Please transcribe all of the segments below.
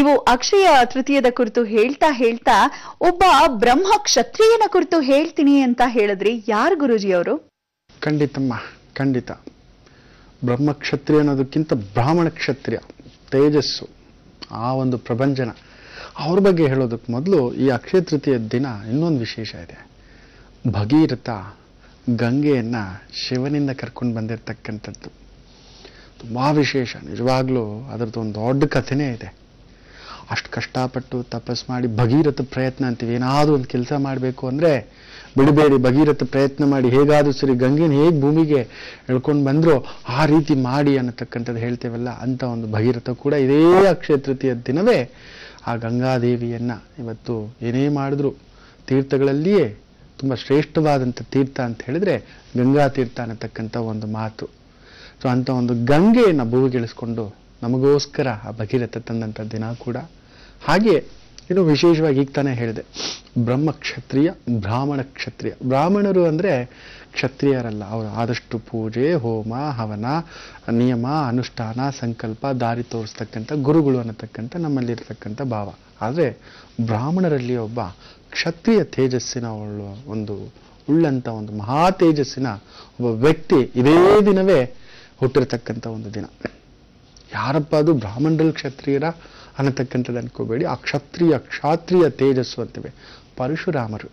ನೀವು ಅಕ್ಷಯ ತೃತೀಯದ ಕುರಿತು ಹೇಳ್ತಾ ಹೇಳ್ತಾ ಒಬ್ಬ ಬ್ರಹ್ಮ ಕ್ಷತ್ರಿಯನ ಕುರಿತು ಹೇಳ್ತೀನಿ ಅಂತ ಹೇಳಿದ್ರಿ ಯಾರು ಗುರುಜಿ ಅವರು ಖಂಡಿತಮ್ಮ ಖಂಡಿತ ಬ್ರಹ್ಮಕ್ಷತ್ರಿಯ ಅನ್ನೋದಕ್ಕಿಂತ ಬ್ರಾಹ್ಮಣ ಕ್ಷತ್ರಿಯ ತೇಜಸ್ಸು ಆ ಒಂದು ಪ್ರಪಂಚನ ಅವ್ರ ಬಗ್ಗೆ ಹೇಳೋದಕ್ಕೆ ಮೊದಲು ಈ ಅಕ್ಷಯ ತೃತೀಯ ದಿನ ಇನ್ನೊಂದು ವಿಶೇಷ ಇದೆ ಭಗೀರಥ ಗಂಗೆಯನ್ನ ಶಿವನಿಂದ ಕರ್ಕೊಂಡು ಬಂದಿರತಕ್ಕಂಥದ್ದು ತುಂಬಾ ವಿಶೇಷ ನಿಜವಾಗ್ಲೂ ಅದರದ್ದು ಒಂದು ದೊಡ್ಡ ಕಥೆನೇ ಇದೆ ಅಷ್ಟು ಕಷ್ಟಪಟ್ಟು ತಪಸ್ ಮಾಡಿ ಭಗೀರಥ ಪ್ರಯತ್ನ ಅಂತೀವಿ ಏನಾದರೂ ಒಂದು ಕೆಲಸ ಮಾಡಬೇಕು ಅಂದರೆ ಬಿಡಬೇಡಿ ಭಗೀರಥ ಪ್ರಯತ್ನ ಮಾಡಿ ಹೇಗಾದರೂ ಸರಿ ಗಂಗೆನ ಹೇಗೆ ಭೂಮಿಗೆ ಎಳ್ಕೊಂಡು ಬಂದ್ರೋ ಆ ರೀತಿ ಮಾಡಿ ಅನ್ನತಕ್ಕಂಥದ್ದು ಹೇಳ್ತೇವಲ್ಲ ಅಂತ ಒಂದು ಭಗೀರಥ ಕೂಡ ಇದೇ ಅಕ್ಷಯ ತೃತೀಯ ದಿನವೇ ಆ ಗಂಗಾದೇವಿಯನ್ನ ಇವತ್ತು ಏನೇ ಮಾಡಿದ್ರು ತೀರ್ಥಗಳಲ್ಲಿಯೇ ತುಂಬ ಶ್ರೇಷ್ಠವಾದಂಥ ತೀರ್ಥ ಅಂತ ಹೇಳಿದ್ರೆ ಗಂಗಾ ತೀರ್ಥ ಅನ್ನತಕ್ಕಂಥ ಒಂದು ಮಾತು ಸೊ ಅಂತ ಒಂದು ಗಂಗೆಯನ್ನು ಭೂವಿಗಿಳಿಸ್ಕೊಂಡು ನಮಗೋಸ್ಕರ ಆ ಭಗೀರಥ ತಂದಂಥ ದಿನ ಕೂಡ ಹಾಗೆ ಇನ್ನು ವಿಶೇಷವಾಗಿ ಈಗ ತಾನೇ ಹೇಳಿದೆ ಬ್ರಹ್ಮ ಕ್ಷತ್ರಿಯ ಬ್ರಾಹ್ಮಣ ಕ್ಷತ್ರಿಯ ಬ್ರಾಹ್ಮಣರು ಅಂದರೆ ಕ್ಷತ್ರಿಯರಲ್ಲ ಅವರು ಆದಷ್ಟು ಪೂಜೆ ಹೋಮ ಹವನ ನಿಯಮ ಅನುಷ್ಠಾನ ಸಂಕಲ್ಪ ದಾರಿ ತೋರಿಸ್ತಕ್ಕಂಥ ಗುರುಗಳು ಅನ್ನತಕ್ಕಂಥ ನಮ್ಮಲ್ಲಿರ್ತಕ್ಕಂಥ ಭಾವ ಆದರೆ ಬ್ರಾಹ್ಮಣರಲ್ಲಿ ಒಬ್ಬ ಕ್ಷತ್ರಿಯ ತೇಜಸ್ಸಿನ ಉಳ್ಳ ಒಂದು ಉಳ್ಳಂಥ ಒಂದು ಮಹಾ ತೇಜಸ್ಸಿನ ಒಬ್ಬ ವ್ಯಕ್ತಿ ಇದೇ ದಿನವೇ ಹುಟ್ಟಿರ್ತಕ್ಕಂಥ ಒಂದು ದಿನ ಯಾರಪ್ಪ ಅದು ಬ್ರಾಹ್ಮಣರಲ್ಲಿ ಕ್ಷತ್ರಿಯರ ಅನ್ನತಕ್ಕಂಥದ್ದು ಅನ್ಕೋಬೇಡಿ ಆ ಕ್ಷತ್ರಿಯ ಕ್ಷಾತ್ರಿಯ ತೇಜಸ್ಸು ಅಂತೇವೆ ಪರಶುರಾಮರು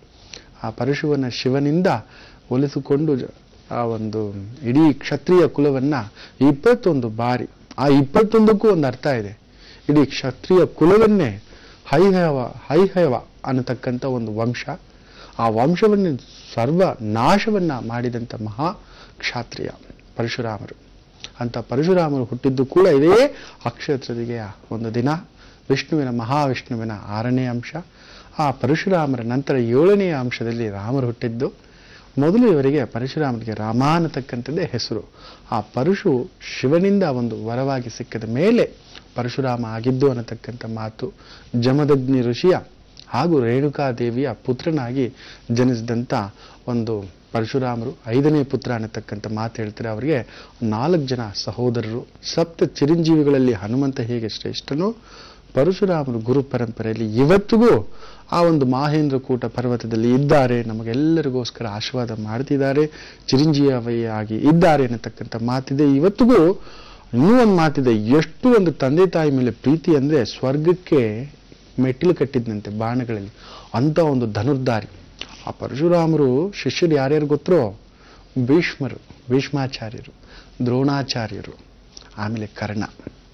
ಆ ಪರಶುವನ ಶಿವನಿಂದ ಒಲಿಸಿಕೊಂಡು ಜ- ಆ ಒಂದು ಇಡೀ ಕ್ಷತ್ರಿಯ ಕುಲವನ್ನ ಇಪ್ಪತ್ತೊಂದು ಬಾರಿ ಆ ಇಪ್ಪತ್ತೊಂದಕ್ಕೂ ಒಂದು ಅರ್ಥ ಇದೆ ಇಡೀ ಕ್ಷತ್ರಿಯ ಕುಲವನ್ನೇ ಹೈಹಯವ ಹೈಹಯವ ಅನ್ನತಕ್ಕಂಥ ಒಂದು ವಂಶ ಆ ವಂಶವನ್ನು ಸರ್ವ ನಾಶವನ್ನ ಮಾಡಿದಂಥ ಮಹಾ ಕ್ಷಾತ್ರಿಯ ಪರಶುರಾಮರು ಅಂತ ಪರಶುರಾಮರು ಹುಟ್ಟಿದ್ದು ಕೂಡ ಇದೇ ಅಕ್ಷಯ ತೃತೀಯೆಯ ಒಂದು ದಿನ ವಿಷ್ಣುವಿನ ಮಹಾವಿಷ್ಣುವಿನ ಆರನೇ ಅಂಶ ಆ ಪರಶುರಾಮರ ನಂತರ ಏಳನೆಯ ಅಂಶದಲ್ಲಿ ರಾಮರು ಹುಟ್ಟಿದ್ದು ಮೊದಲು ಇವರಿಗೆ ಪರಶುರಾಮರಿಗೆ ರಾಮ ಅನ್ನತಕ್ಕಂಥದ್ದೇ ಹೆಸರು ಆ ಪರಶು ಶಿವನಿಂದ ಒಂದು ವರವಾಗಿ ಸಿಕ್ಕಿದ ಮೇಲೆ ಪರಶುರಾಮ ಆಗಿದ್ದು ಅನ್ನತಕ್ಕಂಥ ಮಾತು ಜಮದಗ್ನಿ ಋಷಿಯ ಹಾಗೂ ರೇಣುಕಾದೇವಿಯ ಪುತ್ರನಾಗಿ ಜನಿಸಿದಂಥ ಒಂದು ಪರಶುರಾಮರು ಐದನೇ ಪುತ್ರ ಅನ್ನತಕ್ಕಂಥ ಮಾತು ಹೇಳ್ತಾರೆ ಅವರಿಗೆ ನಾಲ್ಕು ಜನ ಸಹೋದರರು ಸಪ್ತ ಚಿರಂಜೀವಿಗಳಲ್ಲಿ ಹನುಮಂತ ಹೇಗೆ ಶ್ರೇಷ್ಠನೋ ಪರಶುರಾಮರು ಗುರು ಪರಂಪರೆಯಲ್ಲಿ ಇವತ್ತಿಗೂ ಆ ಒಂದು ಮಾಹೇಂದ್ರ ಕೂಟ ಪರ್ವತದಲ್ಲಿ ಇದ್ದಾರೆ ನಮಗೆಲ್ಲರಿಗೋಸ್ಕರ ಆಶೀರ್ವಾದ ಮಾಡ್ತಿದ್ದಾರೆ ಚಿರಂಜೀವಿಯಾಗಿ ಇದ್ದಾರೆ ಅನ್ನತಕ್ಕಂಥ ಮಾತಿದೆ ಇವತ್ತಿಗೂ ಇನ್ನೂ ಒಂದು ಮಾತಿದೆ ಎಷ್ಟು ಒಂದು ತಂದೆ ತಾಯಿ ಮೇಲೆ ಪ್ರೀತಿ ಅಂದ್ರೆ ಸ್ವರ್ಗಕ್ಕೆ ಮೆಟ್ಟಿಲು ಕಟ್ಟಿದ್ದಂತೆ ಬಾಣಗಳಲ್ಲಿ ಅಂತ ಒಂದು ಧನುರ್ಧಾರಿ ಆ ಪರಶುರಾಮರು ಶಿಷ್ಯರು ಯಾರ್ಯಾರು ಗೊತ್ತರೋ ಭೀಷ್ಮರು ಭೀಷ್ಮಾಚಾರ್ಯರು ದ್ರೋಣಾಚಾರ್ಯರು ಆಮೇಲೆ ಕರ್ಣ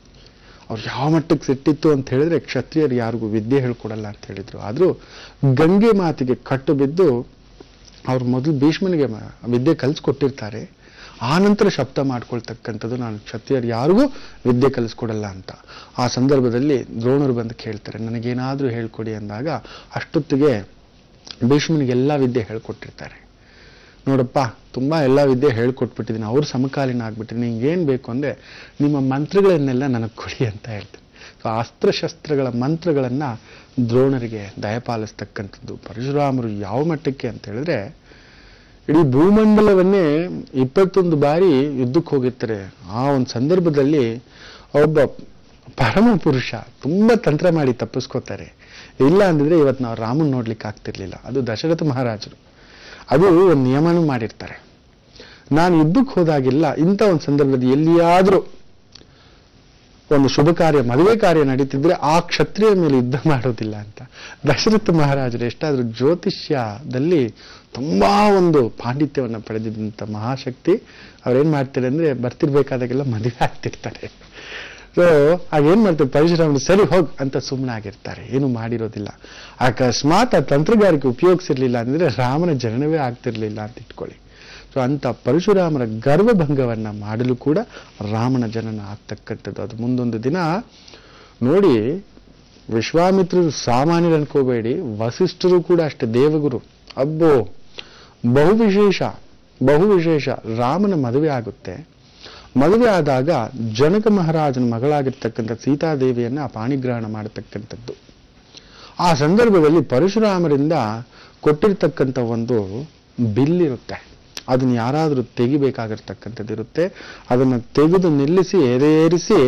ಅವ್ರು ಯಾವ ಮಟ್ಟಕ್ಕೆ ಸಿಟ್ಟಿತ್ತು ಅಂತ ಹೇಳಿದ್ರೆ ಕ್ಷತ್ರಿಯರು ಯಾರಿಗೂ ವಿದ್ಯೆ ಹೇಳ್ಕೊಡಲ್ಲ ಅಂತ ಹೇಳಿದ್ರು ಆದರೂ ಗಂಗೆ ಮಾತಿಗೆ ಕಟ್ಟು ಬಿದ್ದು ಅವ್ರು ಮೊದಲು ಭೀಷ್ಮನಿಗೆ ಮ- ವಿದ್ಯೆ ಕಲಿಸ್ಕೊಟ್ಟಿರ್ತಾರೆ ಆ ನಂತರ ಶಬ್ದ ಮಾಡ್ಕೊಳ್ತಕ್ಕಂಥದ್ದು ನಾನು ಕ್ಷತ್ರಿಯರು ಯಾರಿಗೂ ವಿದ್ಯೆ ಕಲಿಸ್ಕೊಡಲ್ಲ ಅಂತ ಆ ಸಂದರ್ಭದಲ್ಲಿ ದ್ರೋಣರು ಬಂದು ಕೇಳ್ತಾರೆ ನನಗೇನಾದರೂ ಹೇಳ್ಕೊಡಿ ಅಂದಾಗ ಅಷ್ಟೊತ್ತಿಗೆ ಭೀಷ್ಮನಿಗೆ ಎಲ್ಲ ವಿದ್ಯೆ ಹೇಳ್ಕೊಟ್ಟಿರ್ತಾರೆ ನೋಡಪ್ಪ ತುಂಬ ಎಲ್ಲ ವಿದ್ಯೆ ಹೇಳ್ಕೊಟ್ಬಿಟ್ಟಿದ್ದೀನಿ ಅವ್ರು ಸಮಕಾಲೀನ ಆಗ್ಬಿಟ್ಟಿದ್ದೀನಿ ನಿಂಗೆ ಏನು ಬೇಕು ಅಂದರೆ ನಿಮ್ಮ ಮಂತ್ರಗಳನ್ನೆಲ್ಲ ನನಗೆ ಕೊಡಿ ಅಂತ ಹೇಳ್ತೀನಿ ಸೊ ಅಸ್ತ್ರಶಸ್ತ್ರಗಳ ಮಂತ್ರಗಳನ್ನು ದ್ರೋಣರಿಗೆ ದಯಪಾಲಿಸ್ತಕ್ಕಂಥದ್ದು ಪರಶುರಾಮರು ಯಾವ ಮಟ್ಟಕ್ಕೆ ಅಂತ ಹೇಳಿದ್ರೆ ಇಡೀ ಭೂಮಂಡಲವನ್ನೇ ಇಪ್ಪತ್ತೊಂದು ಬಾರಿ ಯುದ್ಧಕ್ಕೆ ಹೋಗಿರ್ತಾರೆ ಆ ಒಂದು ಸಂದರ್ಭದಲ್ಲಿ ಒಬ್ಬ ಪರಮ ಪುರುಷ ತುಂಬ ತಂತ್ರ ಮಾಡಿ ತಪ್ಪಿಸ್ಕೋತಾರೆ ಇಲ್ಲ ಅಂದಿದ್ರೆ ಇವತ್ತು ನಾವು ರಾಮನ್ ನೋಡ್ಲಿಕ್ಕೆ ಆಗ್ತಿರ್ಲಿಲ್ಲ ಅದು ದಶರಥ ಮಹಾರಾಜರು ಅದು ಒಂದು ನಿಯಮನೂ ಮಾಡಿರ್ತಾರೆ ನಾನು ಯುದ್ಧಕ್ಕೆ ಹೋದಾಗಿಲ್ಲ ಇಂಥ ಒಂದು ಸಂದರ್ಭದಲ್ಲಿ ಎಲ್ಲಿಯಾದರೂ ಒಂದು ಶುಭ ಕಾರ್ಯ ಮದುವೆ ಕಾರ್ಯ ನಡೀತಿದ್ರೆ ಆ ಕ್ಷತ್ರಿಯ ಮೇಲೆ ಯುದ್ಧ ಮಾಡೋದಿಲ್ಲ ಅಂತ ದಶರಥ ಮಹಾರಾಜರು ಎಷ್ಟಾದ್ರೂ ಜ್ಯೋತಿಷ್ಯದಲ್ಲಿ ತುಂಬಾ ಒಂದು ಪಾಂಡಿತ್ಯವನ್ನು ಪಡೆದಿದ್ದಂಥ ಮಹಾಶಕ್ತಿ ಅವ್ರೇನ್ ಮಾಡ್ತಾರೆ ಅಂದ್ರೆ ಬರ್ತಿರ್ಬೇಕಾದಾಗೆಲ್ಲ ಮದುವೆ ಆಗ್ತಿರ್ತಾರೆ ಸೊ ಆಗೇನ್ ಮಾಡ್ತಾರೆ ಪರಶುರಾಮರು ಸರಿ ಹೋಗ್ ಅಂತ ಸುಮ್ಮನಾಗಿರ್ತಾರೆ ಏನು ಮಾಡಿರೋದಿಲ್ಲ ಅಕಸ್ಮಾತ್ ಆ ತಂತ್ರಗಾರಿಕೆ ಉಪಯೋಗಿಸಿರ್ಲಿಲ್ಲ ಅಂದ್ರೆ ರಾಮನ ಜನನವೇ ಆಗ್ತಿರ್ಲಿಲ್ಲ ಅಂತ ಇಟ್ಕೊಳ್ಳಿ ಸೊ ಅಂತ ಪರಶುರಾಮರ ಗರ್ವಭಂಗವನ್ನ ಮಾಡಲು ಕೂಡ ರಾಮನ ಜನನ ಆಗ್ತಕ್ಕಂಥದ್ದು ಅದು ಮುಂದೊಂದು ದಿನ ನೋಡಿ ವಿಶ್ವಾಮಿತ್ರರು ಸಾಮಾನ್ಯರು ಅನ್ಕೋಬೇಡಿ ವಸಿಷ್ಠರು ಕೂಡ ಅಷ್ಟೇ ದೇವಗುರು ಅಬ್ಬೋ ಬಹು ವಿಶೇಷ ಬಹು ವಿಶೇಷ ರಾಮನ ಮದುವೆ ಆಗುತ್ತೆ ಮದುವೆ ಆದಾಗ ಜನಕ ಮಹಾರಾಜನ ಮಗಳಾಗಿರ್ತಕ್ಕಂಥ ಸೀತಾದೇವಿಯನ್ನ ಪಾಣಿಗ್ರಹಣ ಮಾಡತಕ್ಕಂಥದ್ದು ಆ ಸಂದರ್ಭದಲ್ಲಿ ಪರಶುರಾಮರಿಂದ ಕೊಟ್ಟಿರ್ತಕ್ಕಂಥ ಒಂದು ಬಿಲ್ ಇರುತ್ತೆ ಅದನ್ನ ಯಾರಾದರೂ ತೆಗಿಬೇಕಾಗಿರ್ತಕ್ಕಂಥದ್ದು ಇರುತ್ತೆ ಅದನ್ನು ತೆಗೆದು ನಿಲ್ಲಿಸಿ ಎದೇರಿಸಿ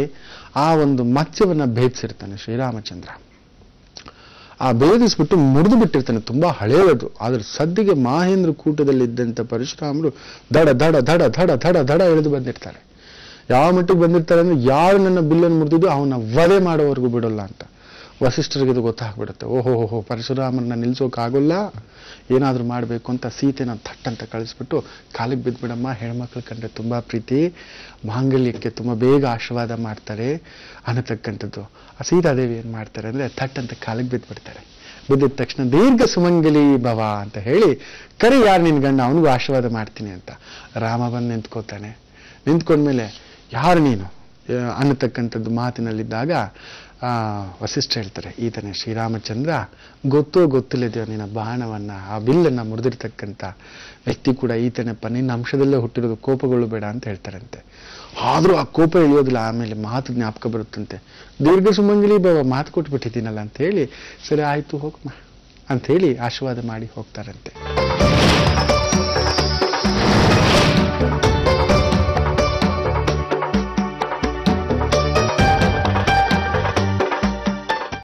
ಆ ಒಂದು ಮತ್ಸ್ಯವನ್ನ ಭೇದಿಸಿರ್ತಾನೆ ಶ್ರೀರಾಮಚಂದ್ರ ಆ ಭೇದಿಸ್ಬಿಟ್ಟು ಮುರಿದು ಬಿಟ್ಟಿರ್ತಾನೆ ತುಂಬಾ ಹಳೆಯದು ಆದ್ರೆ ಸದ್ದಿಗೆ ಮಾಹೇಂದ್ರ ಕೂಟದಲ್ಲಿದ್ದಂಥ ಪರಶುರಾಮರು ದಡ ದಡ ದಡ ದಡ ದಡ ದಡ ಎಳೆದು ಬಂದಿರ್ತಾರೆ ಯಾವ ಮಟ್ಟಿಗೆ ಬಂದಿರ್ತಾರೆ ಅಂದ್ರೆ ಯಾರು ನನ್ನ ಬಿಲ್ಲನ್ನು ಮುರಿದಿದ್ದು ಅವನ ವಧೆ ಮಾಡೋವರೆಗೂ ಬಿಡೋಲ್ಲ ಅಂತ ವಸಿಷ್ಠರಿಗೆ ಇದು ಗೊತ್ತಾಗ್ಬಿಡುತ್ತೆ ಓಹೋ ಹೋ ಪರಶುರಾಮರನ್ನ ನಿಲ್ಸೋಕ್ಕಾಗೋಲ್ಲ ಏನಾದರೂ ಮಾಡಬೇಕು ಅಂತ ಸೀತೆನ ಥಟ್ಟಂತ ಕಳಿಸ್ಬಿಟ್ಟು ಕಾಲಿಗೆ ಬಿದ್ದುಬಿಡಮ್ಮ ಹೆಣ್ಮಕ್ಳು ಕಂಡ್ರೆ ತುಂಬ ಪ್ರೀತಿ ಮಾಂಗಲ್ಯಕ್ಕೆ ತುಂಬ ಬೇಗ ಆಶೀರ್ವಾದ ಮಾಡ್ತಾರೆ ಅನ್ನತಕ್ಕಂಥದ್ದು ಆ ಸೀತಾದೇವಿ ಏನು ಮಾಡ್ತಾರೆ ಅಂದರೆ ಥಟ್ಟಂತ ಕಾಲಿಗೆ ಬಿದ್ದುಬಿಡ್ತಾರೆ ಬಿದ್ದಿದ ತಕ್ಷಣ ದೀರ್ಘ ಸುಮಂಗಲಿ ಭವ ಅಂತ ಹೇಳಿ ಕರೆ ಯಾರು ನಿನ್ನ ಗಂಡ ಅವನಿಗೂ ಆಶೀರ್ವಾದ ಮಾಡ್ತೀನಿ ಅಂತ ರಾಮ ಬಂದು ನಿಂತ್ಕೋತಾನೆ ನಿಂತ್ಕೊಂಡ್ಮೇಲೆ ಯಾರು ನೀನು ಆ, ಅನ್ನತಕ್ಕಂಥದ್ದು ಮಾತಿನಲ್ಲಿದ್ದಾಗ ಆ, ವಸಿಷ್ಠ ಹೇಳ್ತಾರೆ ಈತನೇ ಶ್ರೀರಾಮಚಂದ್ರ ಗೊತ್ತೋ ಗೊತ್ತಿಲ್ಲದೆಯೋ ನಿನ್ನ ಬಾಣವನ್ನ ಆ ಬಿಲ್ಲನ್ನ ಮುರಿದಿರ್ತಕ್ಕಂಥ ವ್ಯಕ್ತಿ ಕೂಡ ಈತನಪ್ಪ ನಿನ್ನ ಅಂಶದಲ್ಲೇ ಹುಟ್ಟಿರೋದು ಕೋಪಗೊಳ್ಳಬೇಡ ಅಂತ ಹೇಳ್ತಾರಂತೆ ಆದರೂ ಆ ಕೋಪ ಇಳಿಯೋದಿಲ್ಲ ಆಮೇಲೆ ಮಾತು ಜ್ಞಾಪಕ ಬರುತ್ತಂತೆ ದೀರ್ಘ ಸುಮಂಗಲಿ ಬಾಬಾ ಮಾತು ಕೊಟ್ಬಿಟ್ಟಿದ್ದೀನಲ್ಲ ಅಂತ ಹೇಳಿ ಸರಿ ಆಯ್ತು ಹೋಗಮ್ಮ ಅಂತ ಹೇಳಿ ಆಶೀರ್ವಾದ ಮಾಡಿ ಹೋಗ್ತಾರಂತೆ